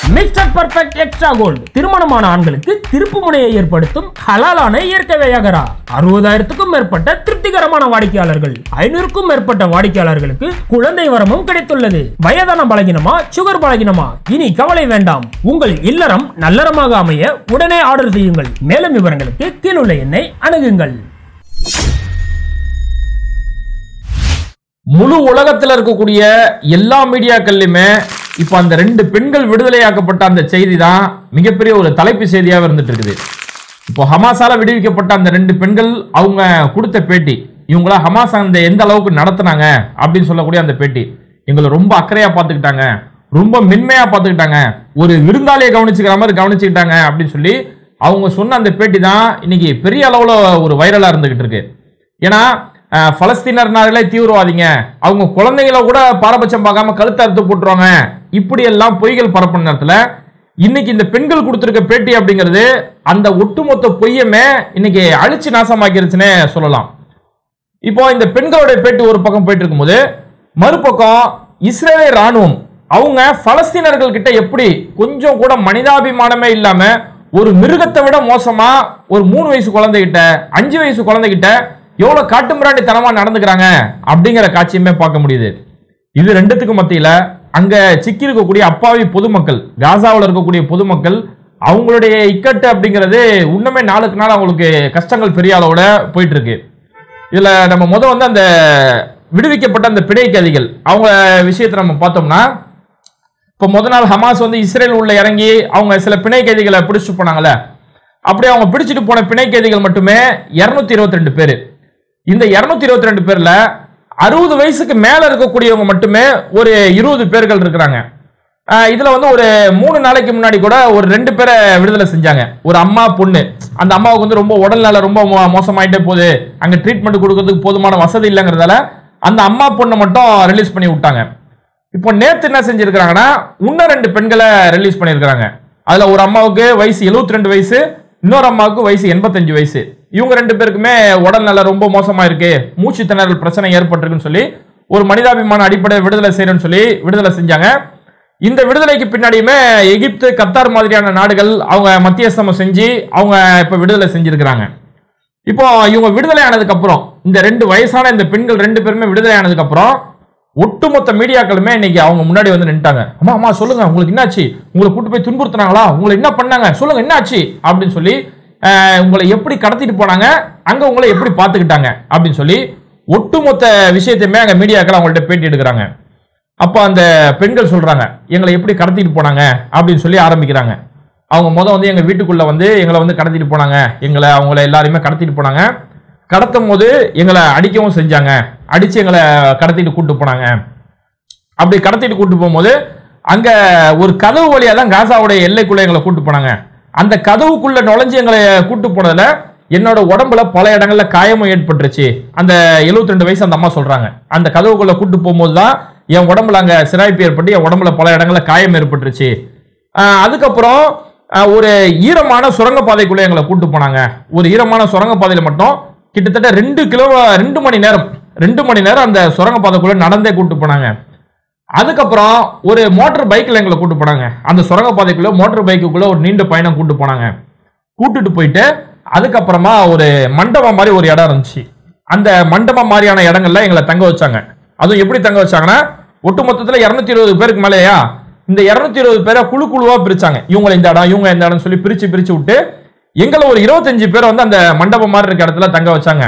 mister perfect extra gold திருமணமான ஆண்களுக்கு திருப்பு முனையை ஏற்படுத்தும் ஹலாலான இயற்கை வியாகரா அறுபதாயிரத்துக்கும் மேற்பட்ட திருப்திகரமான வாடிக்கையாளர்கள் ஐநூறுக்கும் மேற்பட்ட வாடிக்கையாளர்களுக்கு குழந்தை வரமும் கிடைத்துள்ளது வயதான பலகினமா சுகர் பலகினமா இனி கவலை வேண்டாம் உங்கள் இல்லறம் நல்லறமாக அமைய உடனே ஆர்டர் செய்யுங்கள் மேலும் விவரங்களுக்கு கீழுள்ள எண்ணை அணுகுங்கள் முழு உலகத்துல இருக்கக்கூடிய எல்லா மீடியாக்கள்லயுமே இப்ப அந்த ரெண்டு பெண்கள் விடுதலையாக்கப்பட்ட அந்த செய்தி தான் மிகப்பெரிய ஒரு தலைப்பு செய்தியாக இருந்துட்டு இருக்குது இப்போ ஹமாஸால விடுவிக்கப்பட்ட அந்த ரெண்டு பெண்கள் அவங்க கொடுத்த பேட்டி இவங்கள ஹமாஸ் அந்த எந்த அளவுக்கு நடத்துனாங்க அப்படின்னு சொல்லக்கூடிய அந்த பேட்டி எங்களை ரொம்ப அக்கறையா பார்த்துக்கிட்டாங்க ரொம்ப மென்மையா பார்த்துக்கிட்டாங்க ஒரு விருந்தாளியை கவனிச்சுக்கிற மாதிரி கவனிச்சுக்கிட்டாங்க அப்படின்னு சொல்லி அவங்க சொன்ன அந்த பேட்டி தான் இன்னைக்கு பெரிய அளவுல ஒரு வைரலா இருந்துகிட்டு இருக்கு ஏன்னா அஹ், பலஸ்தீனர்னாலே தீவிரவாதிங்க அவங்க குழந்தைங்கள கூட பாரபட்சம் பார்க்காம கழுத்தை அறுத்து போட்டுருவாங்க இப்படி எல்லாம் பொய்கள் பரப்புன நேரத்துல இன்னைக்கு இந்த பெண்கள் கொடுத்திருக்க பேட்டி அப்படிங்கிறது அந்த ஒட்டுமொத்த பொய்யமே இன்னைக்கு அழிச்சு நாசமாக்கிருச்சுன்னே சொல்லலாம் இப்போ இந்த பெண்களுடைய பேட்டி ஒரு பக்கம் போயிட்டு இருக்கும்போது மறுபக்கம் இஸ்ரேலிய ராணுவம் அவங்க பலஸ்தீனர்கள் கிட்ட எப்படி கொஞ்சம் கூட மனிதாபிமானமே இல்லாம ஒரு மிருகத்தை விட மோசமா ஒரு மூணு வயசு குழந்தைகிட்ட அஞ்சு வயசு குழந்தைகிட்ட எவ்வளவு காட்டுமிராண்டித்தனமா நடந்துக்கிறாங்க அப்படிங்கிற காட்சியுமே பார்க்க முடியுது இது ரெண்டுத்துக்கும் மத்தியில அங்க சிக்கி இருக்கக்கூடிய அப்பாவி பொதுமக்கள் காசாவில் இருக்கக்கூடிய பொதுமக்கள் அவங்களுடைய இக்கட்டு அப்படிங்கிறது இன்னுமே நாளுக்கு நாள் அவங்களுக்கு கஷ்டங்கள் பெரிய அளவோட போயிட்டு இருக்கு இதுல நம்ம முத வந்து அந்த விடுவிக்கப்பட்ட அந்த பிணை கைதிகள் அவங்க விஷயத்தை நம்ம பார்த்தோம்னா இப்போ முத நாள் ஹமாஸ் வந்து இஸ்ரேல் உள்ள இறங்கி அவங்க சில பிணை கைதிகளை பிடிச்சிட்டு போனாங்கல்ல அப்படி அவங்க பிடிச்சிட்டு போன பிணை கைதிகள் மட்டுமே இருநூத்தி இருபத்தி ரெண்டு பேர் இந்த இருநூத்தி இருபத்தி ரெண்டு பேர்ல அறுபது வயசுக்கு மேல இருக்கக்கூடியவங்க மட்டுமே ஒரு இருபது பேர்கள் இருக்கிறாங்க ஆஹ் இதுல வந்து ஒரு மூணு நாளைக்கு முன்னாடி கூட ஒரு ரெண்டு பேரை விடுதலை செஞ்சாங்க ஒரு அம்மா பொண்ணு அந்த அம்மாவுக்கு வந்து ரொம்ப உடல்நல ரொம்ப மோ- மோசமாயிட்டே போகுது அங்க ட்ரீட்மெண்ட் கொடுக்கறதுக்கு போதுமான வசதி இல்லைங்கிறதால அந்த அம்மா பொண்ணை மட்டும் ரிலீஸ் பண்ணி விட்டாங்க இப்போ நேத்து என்ன செஞ்சிருக்காங்கன்னா இன்னும் ரெண்டு பெண்களை ரிலீஸ் பண்ணியிருக்காங்க அதுல ஒரு அம்மாவுக்கு வயசு 72 ரெண்டு வயசு இன்னொரு அம்மாவுக்கு வயசு எண்பத்தஞ்சு வயசு இவங்க ரெண்டு பேருக்குமே உடல்நல ரொம்ப மோசமா இருக்கு மூச்சு திணறல் பிரச்சனை ஏற்பட்டிருக்குன்னு சொல்லி ஒரு மனிதாபிமான அடிப்படை விடுதலை செய்யறேன்னு சொல்லி விடுதலை செஞ்சாங்க இந்த விடுதலைக்கு பின்னாடியுமே எகிப்து கத்தார் மாதிரியான நாடுகள் அவங்க மத்தியஸ்தமம் செஞ்சு அவங்க இப்ப விடுதலை செஞ்சிருக்கிறாங்க இப்போ இவங்க விடுதலை ஆனதுக்கு அப்புறம் இந்த ரெண்டு வயசான இந்த பெண்கள் ரெண்டு பேருமே விடுதலை ஆனதுக்கு அப்புறம் ஒட்டுமொத்த மீடியாக்களுமே இன்னைக்கு அவங்க முன்னாடி வந்து நின்ட்டாங்க அம்மா அம்மா சொல்லுங்க உங்களுக்கு என்னாச்சு உங்களை கூட்டு போய் துன்புறுத்துனாங்களா உங்களை என்ன பண்ணாங்க சொல்லுங்க என்னாச்சு அப்படின்னு சொல்லி அஹ், உங்களை எப்படி கடத்திட்டு போனாங்க அங்க உங்களை எப்படி பார்த்துக்கிட்டாங்க அப்படின்னு சொல்லி ஒட்டுமொத்த விஷயத்தையுமே அங்க மீடியாக்கள் அவங்கள்ட்ட பேட்டி எடுக்கிறாங்க அப்போ அந்த பெண்கள் சொல்றாங்க எங்களை எப்படி கடத்திட்டு போனாங்க அப்படின்னு சொல்லி ஆரம்பிக்கிறாங்க அவங்க முத வந்து எங்க வீட்டுக்குள்ள வந்து எங்களை வந்து கடத்திட்டு போனாங்க எங்களை அவங்கள எல்லாரையுமே கடத்திட்டு போனாங்க கடத்தும் போது எங்களை அடிக்கவும் செஞ்சாங்க அடிச்சு எங்களை கடத்திட்டு கூட்டு போனாங்க அப்படி கடத்திட்டு கூட்டு போகும்போது அங்க ஒரு கதவு வழியா தான் காசாவுடைய எல்லைக்குள்ள எங்களை கூட்டு போனாங்க அந்த கதவுக்குள்ள நுழைஞ்சு எங்களை கூட்டு போனதுல என்னோட உடம்புல பல இடங்கள்ல காயமும் ஏற்பட்டுருச்சு அந்த 72 ரெண்டு வயசு அந்த அம்மா சொல்றாங்க அந்த கதவுக்குள்ள கூட்டு போகும்போது தான் என் உடம்புல அங்க சிராய்ப்பு ஏற்பட்டு என் உடம்புல பல இடங்கள்ல காயம் ஏற்பட்டுருச்சு ஆஹ் அதுக்கப்புறம் ஆஹ் ஒரு ஈரமான சுரங்கப்பாதைக்குள்ள எங்களை கூட்டு போனாங்க ஒரு ஈரமான சுரங்கப்பாதையில மட்டும் கிட்டத்தட்ட ரெண்டு கிலோ ரெண்டு மணி நேரம் ரெண்டு மணி நேரம் அந்த சுரங்கப்பாதைக்குள்ள நடந்தே கூட்டு போனாங்க அதுக்கப்புறம் ஒரு மோட்டார் பைக்கில் எங்களை கூட்டு போனாங்க அந்த சுரங்கப்பாதைக்குள்ள மோட்டார் பைக்குக்குள்ள ஒரு நீண்ட பயணம் கூட்டு போனாங்க கூட்டிட்டு போயிட்டு அதுக்கப்புறமா ஒரு மண்டபம் மாதிரி ஒரு இடம் இருந்துச்சு அந்த மண்டபம் மாதிரியான இடங்கள்ல எங்களை தங்க வச்சாங்க அதுவும் எப்படி தங்க வச்சாங்கன்னா ஒட்டுமொத்தத்துல இருநூத்தி இருபது பேருக்கு மேலேயா இந்த இருநூத்தி இருபது பேரை குழு குழுவா பிரிச்சாங்க இவங்களை இந்த இடம் இவங்க இந்த இடம் சொல்லி பிரிச்சு பிரிச்சு விட்டு எங்களை ஒரு இருபத்தஞ்சு பேரை வந்து அந்த மண்டபம் மாதிரி இருக்க இடத்துல தங்க வச்சாங்க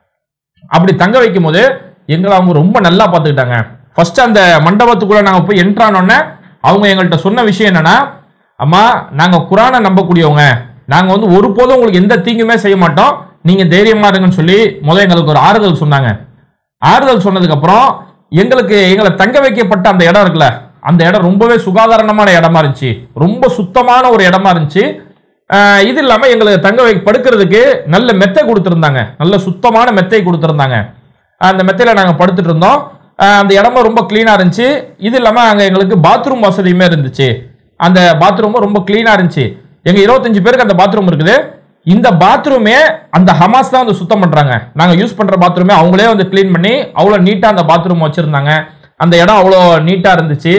அப்படி தங்க வைக்கும் போது எங்களை அவங்க ரொம்ப நல்லா பார்த்துக்கிட்டாங்க ஃபர்ஸ்ட் அந்த மண்டபத்துக்குள்ள நாங்க போய் என்ட்ரானோடனே அவங்க எங்கள்கிட்ட சொன்ன விஷயம் என்னன்னா அம்மா நாங்க குரானை நம்பக்கூடியவங்க நாங்க வந்து ஒருபோதும் உங்களுக்கு எந்த தீங்குமே செய்ய மாட்டோம் நீங்க தைரியமா இருங்கன்னு சொல்லி முதல்ல எங்களுக்கு ஒரு ஆறுதல் சொன்னாங்க ஆறுதல் சொன்னதுக்கு அப்புறம் எங்களுக்கு எங்களை தங்க வைக்கப்பட்ட அந்த இடம் இருக்குல்ல அந்த இடம் ரொம்பவே சுகாதாரமான இடமா இருந்துச்சு ரொம்ப சுத்தமான ஒரு இடமா இருந்துச்சு ஆஹ் இது இல்லாம எங்களுக்கு தங்க வை படுக்கிறதுக்கு நல்ல மெத்தை கொடுத்துருந்தாங்க நல்ல சுத்தமான மெத்தை கொடுத்துருந்தாங்க அந்த மெத்தையில நாங்க படுத்துட்டு இருந்தோம் ஆஹ் அந்த இடமும் ரொம்ப கிளீனா இருந்துச்சு இது இல்லாம அங்க எங்களுக்கு பாத்ரூம் வசதியுமே இருந்துச்சு அந்த பாத்ரூமும் ரொம்ப கிளீனா இருந்துச்சு எங்க இருபத்தஞ்சு பேருக்கு அந்த பாத்ரூம் இருக்குது இந்த பாத்ரூமே அந்த ஹமாஸ் தான் வந்து சுத்தம் பண்றாங்க நாங்க யூஸ் பண்ற பாத்ரூமே அவங்களே வந்து க்ளீன் பண்ணி அவ்வளோ நீட்டா அந்த பாத்ரூம் வச்சிருந்தாங்க அந்த இடம் அவ்வளோ நீட்டா இருந்துச்சு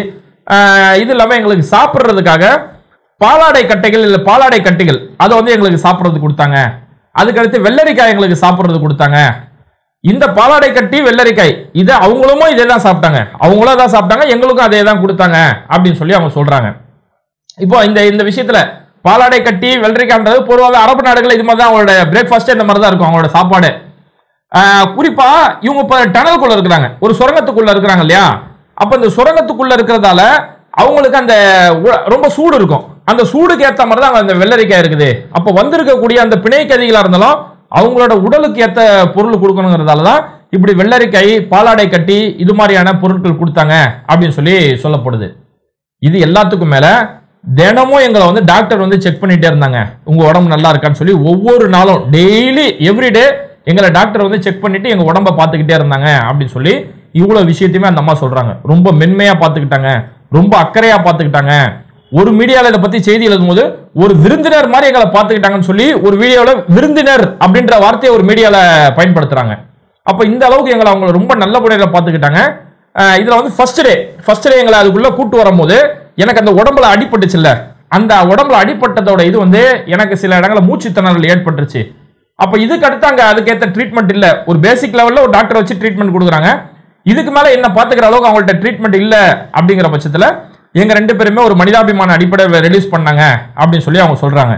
ஆஹ், இது இல்லாம எங்களுக்கு சாப்பிடுறதுக்காக பாலாடை கட்டைகள் இல்ல பாலாடை கட்டிகள் அதை வந்து எங்களுக்கு சாப்பிடுறது கொடுத்தாங்க அதுக்கடுத்து வெள்ளரிக்காய் எங்களுக்கு சாப்பிடுறது கொடுத்தாங்க இந்த பாலாடை கட்டி வெள்ளரிக்காய் இது அவங்களும் இதே தான் சாப்பிட்டாங்க அவங்களும் தான் சாப்பிட்டாங்க எங்களுக்கும் அதே தான் கொடுத்தாங்க அப்படின்னு சொல்லி அவங்க சொல்றாங்க இப்போ இந்த இந்த விஷயத்துல பாலாடை கட்டி வெள்ளரிக்கான்றது பொதுவாக அரபு நாடுகள் இது மாதிரி தான் அவங்களோட பிரேக்ஃபாஸ்ட் இந்த மாதிரி தான் இருக்கும் அவங்களோட சாப்பாடு ஆஹ் குறிப்பா இவங்க இப்ப டனலுக்குள்ள இருக்கிறாங்க ஒரு சுரங்கத்துக்குள்ள இருக்கிறாங்க இல்லையா அப்ப இந்த சுரங்கத்துக்குள்ள இருக்கிறதால அவங்களுக்கு அந்த உ- ரொம்ப சூடு இருக்கும் அந்த சூடுக்கு ஏத்த மாதிரி தான் அந்த வெள்ளரிக்காய் இருக்குது அப்ப வந்திருக்கக்கூடிய அந்த பிணை கதிகளா இருந்தாலும் அவங்களோட உடலுக்கு ஏத்த பொருள் கொடுக்கணுங்கிறதால தான் இப்படி வெள்ளரிக்காய் பாலாடை கட்டி இது மாதிரியான பொருட்கள் கொடுத்தாங்க அப்படின்னு சொல்லி சொல்லப்படுது இது எல்லாத்துக்கும் மேல தினமும் எங்களை வந்து டாக்டர் வந்து செக் பண்ணிட்டே இருந்தாங்க உங்க உடம்பு நல்லா இருக்கான்னு சொல்லி ஒவ்வொரு நாளும் டெய்லி எவ்ரிடே எங்களை டாக்டர் வந்து செக் பண்ணிட்டு எங்க உடம்ப பார்த்துக்கிட்டே இருந்தாங்க அப்படின்னு சொல்லி இவ்வளவு விஷயத்தையுமே அந்த அம்மா சொல்றாங்க ரொம்ப மென்மையா பார்த்துக்கிட்டாங்க ரொம்ப அக்கறையா பார்த்துக்கிட்டாங்க ஒரு மீடியால இதை பத்தி செய்தி எழுதும்போது ஒரு விருந்தினர் மாதிரி எங்களை பார்த்துக்கிட்டாங்கன்னு சொல்லி ஒரு வீடியோல விருந்தினர் அப்படின்ற வார்த்தையை ஒரு மீடியால பயன்படுத்துறாங்க அப்ப இந்த அளவுக்கு எங்களை அவங்க ரொம்ப நல்ல முறையில் பார்த்துக்கிட்டாங்க அஹ் இதுல வந்து ஃபர்ஸ்ட் டே ஃபர்ஸ்ட் டே எங்களை அதுக்குள்ள கூட்டு வரும்போது எனக்கு அந்த உடம்புல அடிபட்டுச்சுல்ல அந்த உடம்புல அடிபட்டதோட இது வந்து எனக்கு சில இடங்கள்ல மூச்சு திணறல் ஏற்பட்டுருச்சு அப்ப இதுக்கு அடுத்து அங்க அதுக்கேற்ற ட்ரீட்மெண்ட் இல்ல ஒரு பேசிக் லெவல்ல ஒரு டாக்டர் வச்சு ட்ரீட்மெண்ட் கொடுக்குறாங்க இதுக்கு மேல என்ன பாத்துக்கிற அளவுக்கு அவங்கள்ட்ட ட்ரீட்மெண்ட் இல்ல அப்படிங்கிற பட்சத்துல எங்க ரெண்டு பேருமே ஒரு மனிதாபிமான அடிப்படை ரிலீஸ் பண்ணாங்க அப்படின்னு சொல்லி அவங்க சொல்றாங்க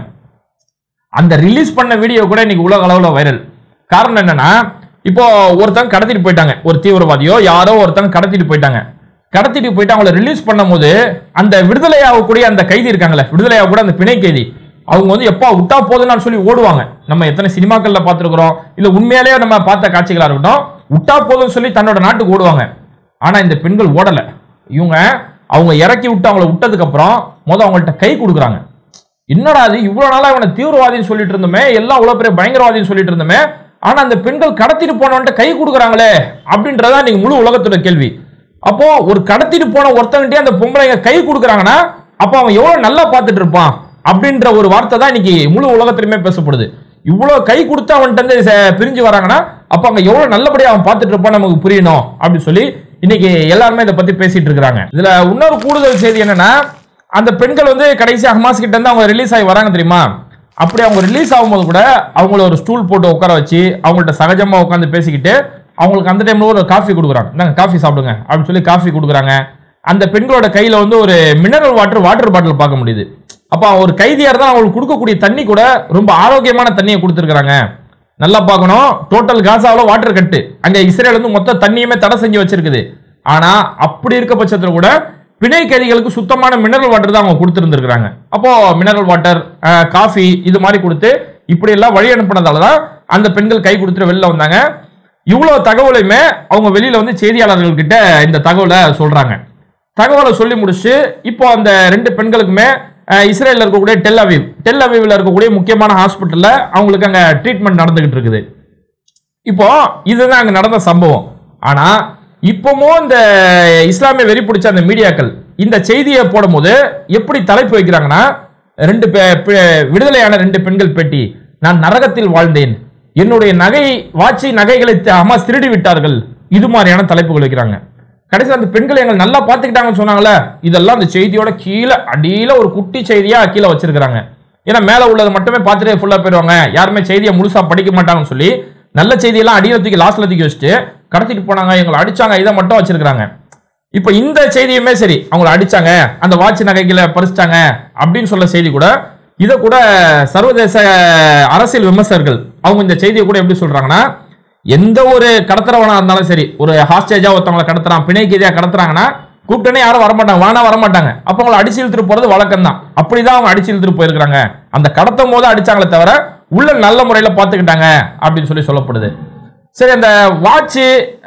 அந்த ரிலீஸ் பண்ண வீடியோ கூட இன்னைக்கு உலக அளவுல வைரல் காரணம் என்னன்னா இப்போ ஒருத்தங்க கடத்திட்டு போயிட்டாங்க ஒரு தீவிரவாதியோ யாரோ ஒருத்தங்க கடத்திட்டு போயிட்டாங்க கடத்திட்டு போயிட்டு அவங்கள ரிலீஸ் பண்ணும்போது அந்த விடுதலை ஆகக்கூடிய அந்த கைதி இருக்காங்கல்ல விடுதலை ஆகக்கூடிய அந்த பிணை கைதி அவங்க வந்து எப்பா விட்டா போதும்னு சொல்லி ஓடுவாங்க நம்ம எத்தனை சினிமாக்கள்ல பார்த்துருக்குறோம் இல்ல உண்மையிலேயே நம்ம பார்த்த காட்சிகளா இருக்கட்டும் விட்டா போதும்னு சொல்லி தன்னோட நாட்டுக்கு ஓடுவாங்க ஆனா இந்த பெண்கள் ஓடல இவங்க அவங்க இறக்கி விட்டு அவங்கள விட்டதுக்கு அப்புறம் முத அவங்கள்ட்ட கை கொடுக்குறாங்க என்னடா அது இவ்வளவு நாளா இவனை தீவிரவாதின்னு சொல்லிட்டு இருந்தோமே எல்லாம் இவ்வளவு பெரிய பயங்கரவாதின்னு சொல்லிட்டு இருந்தோமே ஆனா அந்த பெண்கள் கடத்திட்டு போனவன்ட்ட கை கொடுக்குறாங்களே அப்படின்றதா நீங்க முழு உலகத்தோட கேள்வி அப்போ ஒரு கடத்திட்டு போன ஒருத்தவன்ட்டே அந்த பொம்பளைங்க கை கொடுக்குறாங்கன்னா அப்போ அவன் எவ்வளவு நல்லா பார்த்துட்டு இருப்பான் அப்படின்ற ஒரு வார்த்தை தான் இன்னைக்கு முழு உலகத்திலுமே பேசப்படுது இவ்வளவு கை கொடுத்து அவன்கிட்ட இருந்து ச- பிரிஞ்சு வராங்கன்னா அப்ப அங்க எவ்வளவு நல்லபடியா அவன் பார்த்துட்டு இருப்பான் நமக்கு புரியணும் அப்படின்னு சொல்லி இன்னைக்கு எல்லாருமே இதை பத்தி பேசிட்டு இருக்காங்க இதுல இன்னொரு கூடுதல் செய்தி என்னன்னா அந்த பெண்கள் வந்து கடைசியா ஹமாஸ் கிட்ட இருந்து அவங்க ரிலீஸ் ஆகி வராங்க தெரியுமா அப்படி அவங்க ரிலீஸ் ஆகும்போது கூட அவங்கள ஒரு ஸ்டூல் போட்டு உட்கார வச்சு அவங்கள்ட்ட சகஜமா உட்காந்து பேசிக்கிட்டு அவங்களுக்கு அந்த டைம்ல ஒரு காஃபி கொடுக்குறாங்க நாங்க காஃபி சாப்பிடுங்க அப்படின்னு சொல்லி காஃபி கொடுக்குறாங்க அந்த பெண்களோட கையில வந்து ஒரு மினரல் வாட்டர் வாட்டர் பாட்டில் பார்க்க முடியுது அப்ப ஒரு கைதியா இருந்தா அவங்களுக்கு கொடுக்கக்கூடிய தண்ணி கூட ரொம்ப ஆரோக்கியமான தண்ணியை கொடுத்துருக்காங்க நல்லா பார்க்கணும் டோட்டல் காசாவில் வாட்டர் கட்டு அங்க இஸ்ரேல் வந்து மொத்த தண்ணியுமே தடை செஞ்சு வச்சிருக்குது ஆனா அப்படி இருக்க பட்சத்துல கூட பிணை கைதிகளுக்கு சுத்தமான மினரல் வாட்டர் தான் அவங்க கொடுத்துருந்துருக்காங்க அப்போ மினரல் வாட்டர் காஃபி இது மாதிரி கொடுத்து இப்படி எல்லாம் வழி அனுப்புனதால தான் அந்த பெண்கள் கை கொடுத்துட்டு வெளில வந்தாங்க இவ்வளவு தகவலையுமே அவங்க வெளியில வந்து செய்தியாளர்கள் கிட்ட இந்த தகவலை சொல்றாங்க தகவலை சொல்லி முடிச்சு இப்போ அந்த ரெண்டு பெண்களுக்குமே அஹ், இஸ்ரேல்ல இருக்கக்கூடிய டெல் அவீவ் டெல் அவீவ்ல இருக்கக்கூடிய முக்கியமான ஹாஸ்பிட்டல்ல அவங்களுக்கு அங்க ட்ரீட்மெண்ட் நடந்துகிட்டு இருக்குது இப்போ இதுதான் அங்க நடந்த சம்பவம் ஆனா இப்பவும் இந்த இஸ்லாமிய வெறி பிடிச்ச அந்த மீடியாக்கள் இந்த செய்தியை போடும்போது எப்படி தலைப்பு வைக்கிறாங்கன்னா ரெண்டு பெ- பெ- விடுதலையான ரெண்டு பெண்கள் பேட்டி நான் நரகத்தில் வாழ்ந்தேன் என்னுடைய நகை வாட்சி நகைகளை த- ஹமாஸ் திருடி விட்டார்கள் இது மாதிரியான தலைப்புகள் வைக்கிறாங்க கடைசியில் அந்த பெண்கள் எங்களை நல்லா பார்த்துக்கிட்டாங்கன்னு சொன்னாங்களே இதெல்லாம் அந்த செய்தியோட கீழே அடியில ஒரு குட்டி செய்தியா கீழே வச்சிருக்காங்க ஏன்னா மேல உள்ளது மட்டுமே பார்த்துட்டு ஃபுல்லா போயிடுவாங்க யாருமே செய்தியை முழுசா படிக்க மாட்டாங்கன்னு சொல்லி நல்ல செய்தியெல்லாம் அடியில தூக்கி லாஸ்ட்ல தூக்கி வச்சுட்டு கடத்திட்டு போனாங்க எங்களை அடிச்சாங்க இதை மட்டும் வச்சிருக்காங்க இப்போ இந்த செய்தியுமே சரி அவங்கள அடிச்சாங்க அந்த வாட்ச் நகைகளை பறிச்சிட்டாங்க அப்படின்னு சொல்ல செய்தி கூட இதை கூட சர்வதேச அரசியல் விமர்சகர்கள் அவங்க இந்த செய்தியை கூட எப்படி சொல்றாங்கன்னா எந்த ஒரு கடத்துறவனா இருந்தாலும் சரி ஒரு ஹாஸ்டேஜா ஒருத்தவங்களை கடத்துறான் பிணை கைதியா கடத்துறாங்கன்னா கூப்பிட்டனே யாரும் வரமாட்டாங்க வானா வரமாட்டாங்க அப்ப அவங்களை அடிச்சு இழுத்துட்டு போறது வழக்கம் தான் அப்படிதான் அவங்க அடிச்சு இழுத்துட்டு போயிருக்காங்க அந்த கடத்தும் போது அடிச்சாங்களே தவிர உள்ள நல்ல முறையில பாத்துக்கிட்டாங்க அப்படின்னு சொல்லி சொல்லப்படுது சரி அந்த வாட்ச்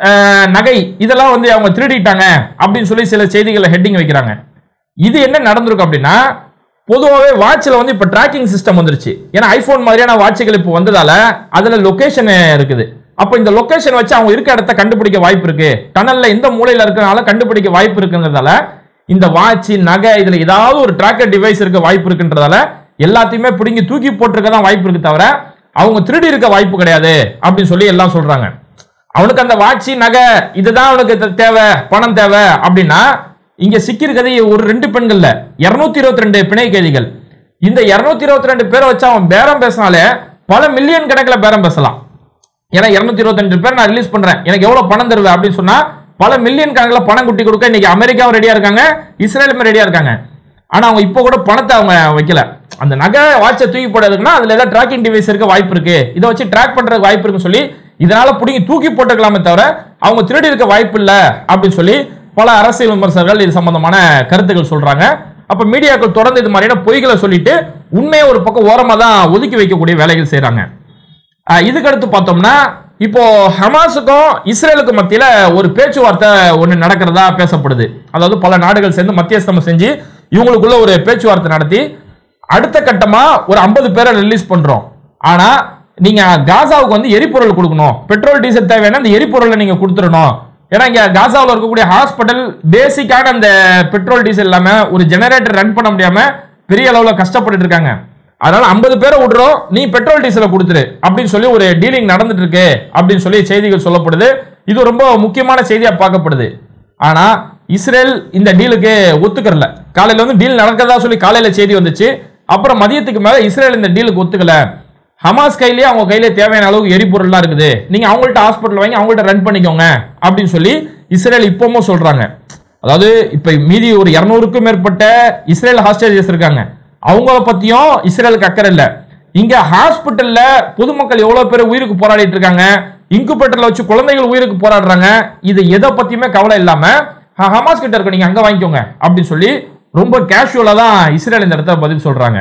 நகை இதெல்லாம் வந்து அவங்க திருடிட்டாங்க அப்படின்னு சொல்லி சில செய்திகளை ஹெட்டிங் வைக்கிறாங்க இது என்ன நடந்திருக்கும் அப்படின்னா பொதுவாகவே வாட்ச்ல வந்து இப்போ ட்ராக்கிங் சிஸ்டம் வந்துருச்சு ஏன்னா ஐபோன் மாதிரியான வாட்சுகள் இப்போ வந்ததால அதுல லொகேஷன் இருக்குது அப்போ இந்த லொகேஷன் வச்சு அவங்க இருக்க இடத்த கண்டுபிடிக்க வாய்ப்பு இருக்கு டனல்ல எந்த மூலையில இருக்கனால கண்டுபிடிக்க வாய்ப்பு இருக்குங்கிறதால இந்த வாட்ச் நகை இதுல ஏதாவது ஒரு ட்ராக்கர் டிவைஸ் இருக்க வாய்ப்பு இருக்குன்றதால எல்லாத்தையுமே பிடுங்கி தூக்கி போட்டிருக்க தான் வாய்ப்பு இருக்கு தவிர அவங்க திருடி இருக்க வாய்ப்பு கிடையாது அப்படின்னு சொல்லி எல்லாம் சொல்றாங்க அவனுக்கு அந்த வாட்சி நகை இதுதான் அவனுக்கு தே- தேவை பணம் தேவை அப்படின்னா இங்க சிக்கியிருக்கிறது ஒரு ரெண்டு பெண்கள்ல இருநூத்தி இருபத்தி ரெண்டு பிணை கைதிகள் இந்த இருநூத்தி இருபத்தி ரெண்டு பேரை வச்சு அவன் பேரம் பேசினாலே பல மில்லியன் கணக்கில் பேரம் பேசலாம் ஏன்னா இருநூத்தி இருபத்தஞ்சு பேர் நான் ரிலீஸ் பண்றேன் எனக்கு எவ்வளவு பணம் தருவேன் அப்படின்னு சொன்னா பல மில்லியன் கணக்கில் பணம் குட்டி கொடுக்க இன்னைக்கு அமெரிக்காவும் ரெடியா இருக்காங்க இஸ்ரேலுமே ரெடியா இருக்காங்க ஆனா அவங்க இப்போ கூட பணத்தை அவங்க வைக்கல அந்த நகை வாட்சை தூக்கி போடுறதுக்குன்னா அதுல ஏதாவது ட்ராக்கிங் டிவைஸ் இருக்க வாய்ப்பு இருக்கு இதை வச்சு ட்ராக் பண்றதுக்கு வாய்ப்பு இருக்குன்னு சொல்லி இதனால பிடிங்கி தூக்கி போட்டுக்கலாமே தவிர அவங்க திருடி இருக்க வாய்ப்பு இல்ல அப்படின்னு சொல்லி பல அரசியல் விமர்சகர்கள் இது சம்பந்தமான கருத்துக்கள் சொல்றாங்க அப்ப மீடியாக்கள் தொடர்ந்து இது மாதிரியான பொய்களை சொல்லிட்டு உண்மையை ஒரு பக்கம் ஓரமா தான் ஒதுக்கி வைக்கக்கூடிய வேலைகள் செய்றாங்க ஆஹ் இதுக்கு அடுத்து பார்த்தோம்னா இப்போ ஹமாஸுக்கும் இஸ்ரேலுக்கும் மத்தியில ஒரு பேச்சுவார்த்தை ஒன்று நடக்கிறதா பேசப்படுது அதாவது பல நாடுகள் சேர்ந்து மத்தியஸ்தம் செஞ்சு இவங்களுக்குள்ள ஒரு பேச்சுவார்த்தை நடத்தி அடுத்த கட்டமா ஒரு ஐம்பது பேரை ரிலீஸ் பண்றோம் ஆனா நீங்க காசாவுக்கு வந்து எரிபொருள் கொடுக்கணும் பெட்ரோல் டீசல் தேவையான அந்த எரிபொருளை நீங்க கொடுத்துடணும் ஏன்னா இங்க காசாவில் இருக்கக்கூடிய ஹாஸ்பிட்டல் பேசிக்கான அந்த பெட்ரோல் டீசல் இல்லாம ஒரு ஜெனரேட்டர் ரன் பண்ண முடியாம பெரிய அளவுல கஷ்டப்பட்டுட்டு இருக்காங்க அதனால ஐம்பது பேரை விடுறோம் நீ பெட்ரோல் டீசலை கொடுத்துரு அப்படின்னு சொல்லி ஒரு டீலிங் நடந்துட்டு இருக்கு அப்படின்னு சொல்லி செய்திகள் சொல்லப்படுது இது ரொம்ப முக்கியமான செய்தியா பார்க்கப்படுது ஆனா இஸ்ரேல் இந்த டீலுக்கு ஒத்துக்கறல காலையில வந்து டீல் நடக்கிறதா சொல்லி காலையில செய்தி வந்துச்சு அப்புறம் மதியத்துக்கு மேல இஸ்ரேல் இந்த டீலுக்கு ஒத்துக்கல ஹமாஸ் கையிலேயே அவங்க கையில தேவையான அளவுக்கு எரிபொருள்லாம் இருக்குது நீங்க அவங்கள்ட்ட ஹாஸ்பிட்டல் வாங்கி அவங்கள்ட்ட ரன் பண்ணிக்கோங்க அப்படின்னு சொல்லி இஸ்ரேல் இப்பவும் சொல்றாங்க அதாவது இப்ப மீதி ஒரு இருநூறுக்கும் மேற்பட்ட இஸ்ரேல் ஹாஸ்டேஜஸ் இருக்காங்க அவங்கள பத்தியும் இஸ்ரேலுக்கு அக்கறை இல்ல இங்க ஹாஸ்பிட்டல்ல பொதுமக்கள் எவ்வளவு பேர் உயிருக்கு போராடிட்டு இருக்காங்க இன்குபேட்டர்ல வச்சு குழந்தைகள் உயிருக்கு போராடுறாங்க இது எதை பத்தியுமே கவலை இல்லாம "ஹ- ஹமாஸ் கிட்ட இருக்க நீங்க அங்க வாங்கிக்கோங்க அப்படின்னு சொல்லி ரொம்ப கேஷுவலா தான் இஸ்ரேல் இந்த இடத்துல பதில் சொல்றாங்க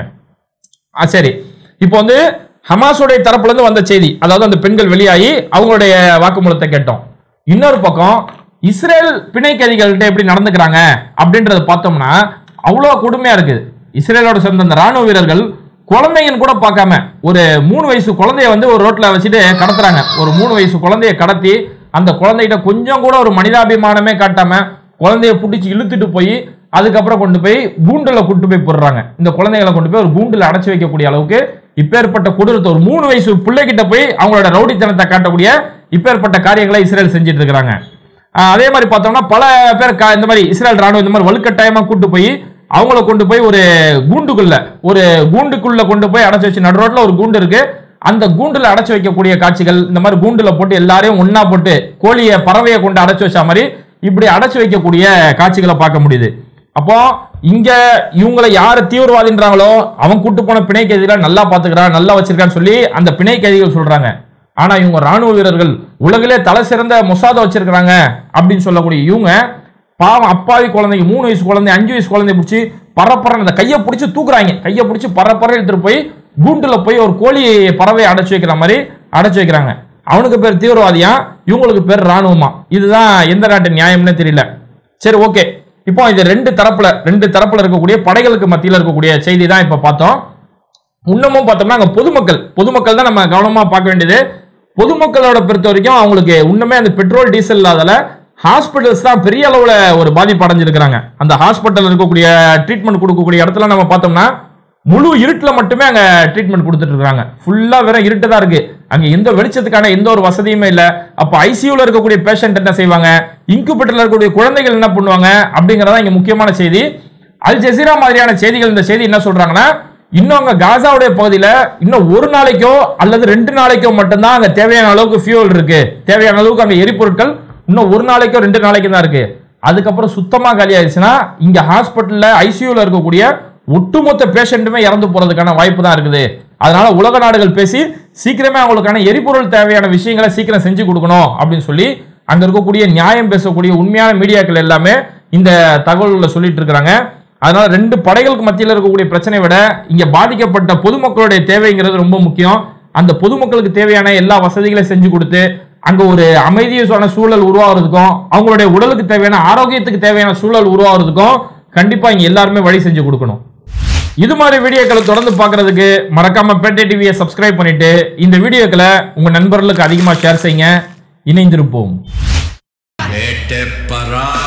ஆ சரி இப்போ வந்து ஹமாஸோடைய தரப்புல இருந்து வந்த செய்தி அதாவது அந்த பெண்கள் வெளியாகி அவங்களுடைய வாக்குமூலத்தை கேட்டோம் இன்னொரு பக்கம் இஸ்ரேல் பிணை கைதிகள்கிட்ட எப்படி நடந்துக்கிறாங்க அப்படின்றத பார்த்தோம்னா அவ்வளோ கொடுமையா இருக்குது இஸ்ரேலோட சேர்ந்த அந்த ராணுவ வீரர்கள் குழந்தைங்கன்னு கூட பார்க்காம ஒரு மூணு வயசு குழந்தைய வந்து ஒரு ரோட்ல வச்சுட்டு கடத்துறாங்க ஒரு மூணு வயசு குழந்தைய கடத்தி அந்த குழந்தைகிட்ட கொஞ்சம் கூட ஒரு மனிதாபிமானமே காட்டாம குழந்தைய பிடிச்சி இழுத்துட்டு போய் அதுக்கப்புறம் கொண்டு போய் கூண்டுல கொண்டு போய் போடுறாங்க இந்த குழந்தைகளை கொண்டு போய் ஒரு கூண்டுல அடைச்சு வைக்கக்கூடிய அளவுக்கு இப்பேற்பட்ட கொடூரத்தை ஒரு மூணு வயசு பிள்ளைகிட்ட போய் அவங்களோட ரவுடித்தனத்தை காட்டக்கூடிய இப்பேற்பட்ட காரியங்களை இஸ்ரேல் செஞ்சுட்டு இருக்கிறாங்க ஆஹ் அதே மாதிரி பார்த்தோம்னா பல பேர் கா- இந்த மாதிரி இஸ்ரேல் ராணுவம் இந்த மாதிரி வலுக்கட்டாயமா கூட்டு போய் அவங்கள கொண்டு போய் ஒரு கூண்டுக்குள்ள ஒரு கூண்டுக்குள்ள கொண்டு போய் அடைச்சு வச்சு நடு ரோட்ல ஒரு கூண்டு இருக்கு அந்த கூண்டுல அடைச்சு வைக்கக்கூடிய காட்சிகள் இந்த மாதிரி கூண்டுல போட்டு எல்லாரையும் ஒண்ணா போட்டு கோழியை பறவையை கொண்டு அடைச்சு வச்ச மாதிரி இப்படி அடைச்சு வைக்கக்கூடிய காட்சிகளை பார்க்க முடியுது அப்போ இங்க இவங்களை யாரு தீவிரவாதின்றாங்களோ அவன் கூட்டு போன பிணை கைதிகளை நல்லா பாத்துக்கிறான் நல்லா வச்சிருக்கான்னு சொல்லி அந்த பிணை கைதிகள் சொல்றாங்க ஆனா இவங்க ராணுவ வீரர்கள் உலகிலே தலை சிறந்த மொசாத வச்சிருக்கிறாங்க அப்படின்னு சொல்லக்கூடிய இவங்க பாவம் அப்பாவி குழந்தைங்க மூணு வயசு குழந்தை அஞ்சு வயசு குழந்தைய பிடிச்சி பரப்பற அந்த கையை பிடிச்சி தூக்குறாங்க கையை பிடிச்சி பரப்பற எடுத்துட்டு போய் கூண்டுல போய் ஒரு கோழி பறவையை அடைச்சு வைக்கிற மாதிரி அடைச்சு வைக்கிறாங்க அவனுக்கு பேர் தீவிரவாதியா இவங்களுக்கு பேர் ராணுவமா இதுதான் எந்த நாட்டு நியாயம்னு தெரியல சரி ஓகே இப்போ இது ரெண்டு தரப்புல ரெண்டு தரப்புல இருக்கக்கூடிய படைகளுக்கு மத்தியில இருக்கக்கூடிய செய்தி தான் இப்ப பார்த்தோம் இன்னமும் பார்த்தோம்னா அங்க பொதுமக்கள் பொதுமக்கள் தான் நம்ம கவனமா பார்க்க வேண்டியது பொதுமக்களோட பொறுத்த வரைக்கும் அவங்களுக்கு இன்னுமே அந்த பெட்ரோல் டீசல் இல்லாதால ஹாஸ்பிட்டல்ஸ் தான் பெரிய அளவுல ஒரு பாதிப்பு அடைஞ்சிருக்கிறாங்க அந்த ஹாஸ்பிட்டல் இருக்கக்கூடிய ட்ரீட்மெண்ட் கொடுக்கக்கூடிய இடத்துல நம்ம பார்த்தோம்னா முழு இருட்டுல மட்டுமே அங்க ட்ரீட்மெண்ட் கொடுத்துட்டு இருக்காங்க ஃபுல்லா வெறும் இருட்டு தான் இருக்கு அங்க எந்த வெளிச்சத்துக்கான எந்த ஒரு வசதியுமே இல்ல அப்ப ஐசியூல இருக்கக்கூடிய பேஷண்ட் என்ன செய்வாங்க இன்குபேட்டர்ல இருக்கக்கூடிய குழந்தைகள் என்ன பண்ணுவாங்க அப்படிங்கறதா இங்க முக்கியமான செய்தி அல் ஜசீரா மாதிரியான செய்திகள் இந்த செய்தி என்ன சொல்றாங்கன்னா இன்னும் அங்க காசாவுடைய பகுதியில இன்னும் ஒரு நாளைக்கோ அல்லது ரெண்டு நாளைக்கோ மட்டும்தான் அங்க தேவையான அளவுக்கு ஃபியூல் இருக்கு தேவையான அளவுக்கு அங்க எரிபொருட்கள் இன்னும் ஒரு நாளைக்கோ ரெண்டு நாளைக்கு தான் இருக்கு அதுக்கப்புறம் சுத்தமா காலி ஆயிடுச்சுன்னா இங்க ஹாஸ்பிட்டல்ல ஐசியூல இருக்கக்கூடிய ஒட்டுமொத்த பேஷண்ட்டுமே இறந்து போறதுக்கான வாய்ப்பு தான் இருக்குது அதனால உலக நாடுகள் பேசி சீக்கிரமே அவங்களுக்கான எரிபொருள் தேவையான விஷயங்களை சீக்கிரம் செஞ்சு கொடுக்கணும் அப்படின்னு சொல்லி அங்க இருக்கக்கூடிய நியாயம் பேசக்கூடிய உண்மையான மீடியாக்கள் எல்லாமே இந்த தகவல்களை சொல்லிட்டு இருக்கிறாங்க அதனால ரெண்டு படைகளுக்கு மத்தியில் இருக்கக்கூடிய பிரச்சனை விட இங்க பாதிக்கப்பட்ட பொதுமக்களுடைய தேவைங்கிறது ரொம்ப முக்கியம் அந்த பொதுமக்களுக்கு தேவையான எல்லா வசதிகளையும் செஞ்சு கொடுத்து அங்க ஒரு அமைதியான சூழல் உருவாகிறதுக்கும் அவங்களுடைய உடலுக்கு தேவையான ஆரோக்கியத்துக்கு தேவையான சூழல் உருவாகிறதுக்கும் கண்டிப்பா இங்க எல்லாருமே வழி செஞ்சு கொடுக்கணும் இது மாதிரி வீடியோக்களை தொடர்ந்து பார்க்கிறதுக்கு மறக்காம பேட்டை டிவியை சப்ஸ்கிரைப் பண்ணிட்டு இந்த வீடியோக்களை உங்க நண்பர்களுக்கு அதிகமா ஷேர் செய்யுங்க இணைந்திருப்போம் வேட்டை பரா